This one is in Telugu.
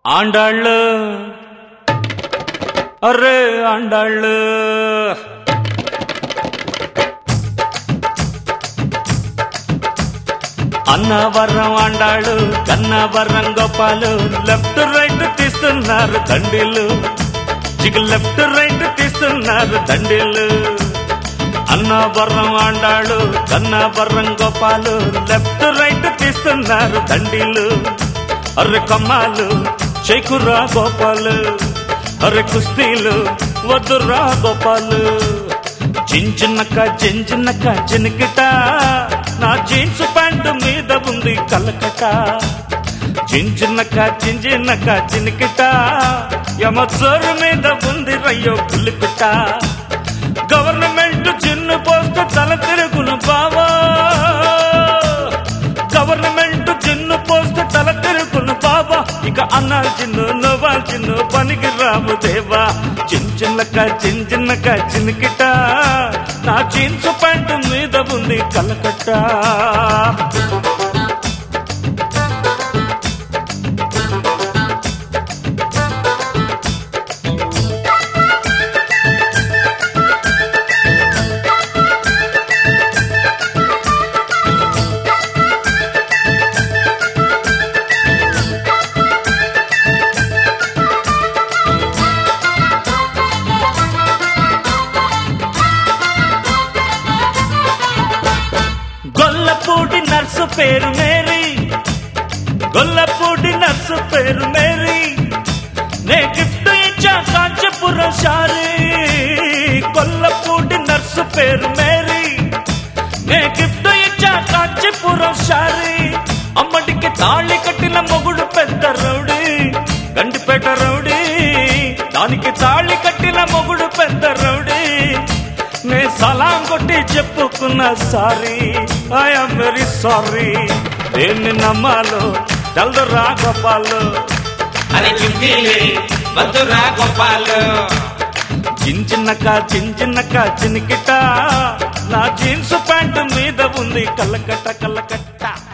ఆండాళ్ళు అరే ఆండాళ్ళు అన్నవరం ఆండాళ్ళు కన్నవరం గోపాలు లెఫ్ట్ రైట్ తీస్తున్నారు దండీలు చిక లెఫ్ట్ రైట్ తీస్తున్నారు దండీలు అన్నవరం ఆండాళ్ళు కన్నవరం గోపాలు లెఫ్ట్ రైట్ తీస్తున్నారు దండీలు అర్రె కమ్మాలు చేకురా గోపాలు అర్రె కుస్తీలు వద్దురా గోపాలు చించిన్నక చించిన్నక చినికిట నా జీన్స్ ప్యాంటు మీద ఉంది కలకట చించిన్నక చించిన్నక చినికిట యమచోరు మీద ఉంది రయ్యో పులిపిట గవర్నమెంట్ చిన్ను పోస్ట్ తల తిరుగును బావా గవర్నమెంట్ చిన్ను పోస్ట్ తల తిరుగును బాబా ఇక అన్నా చిన్ను నువ్వా చిన్ను పనికి రాము దేవా చిన్న చిన్నక చిన్న చిన్నక చిన్నకిట నా జీన్స్ ప్యాంటు మీద ఉంది కలకట్ట గొల్లపూడి నర్సు పేరు మేరీ గొల్లపూడి నర్సు పేరు మేరీ నే గిఫ్ట్ ఇచ్చా కాంచపురం శారీ గొల్లపూడి నర్సు పేరు మేరీ నే గిఫ్ట్ ఇచ్చా కాంచపురం శారీ అమ్మడికి తాళి కట్టిన మొగుడు పెద్ద రౌడీ గండిపేట రౌడీ దానికి తాళి కట్టిన మొగుడు పెద్ద రౌడీ నే సలాం కొట్టి చెప్పుకున్న సారీ ఐఎమ్ వెరీ సారీ దేన్ని నమ్మాలో తెల్దరా గోపాలు అరే చుక్కీలి వద్దురా గోపాలు చిన్నక చిన్నక చినికిట నా జీన్స్ ప్యాంటు మీద ఉంది కల్లకట్ట కల్లకట్ట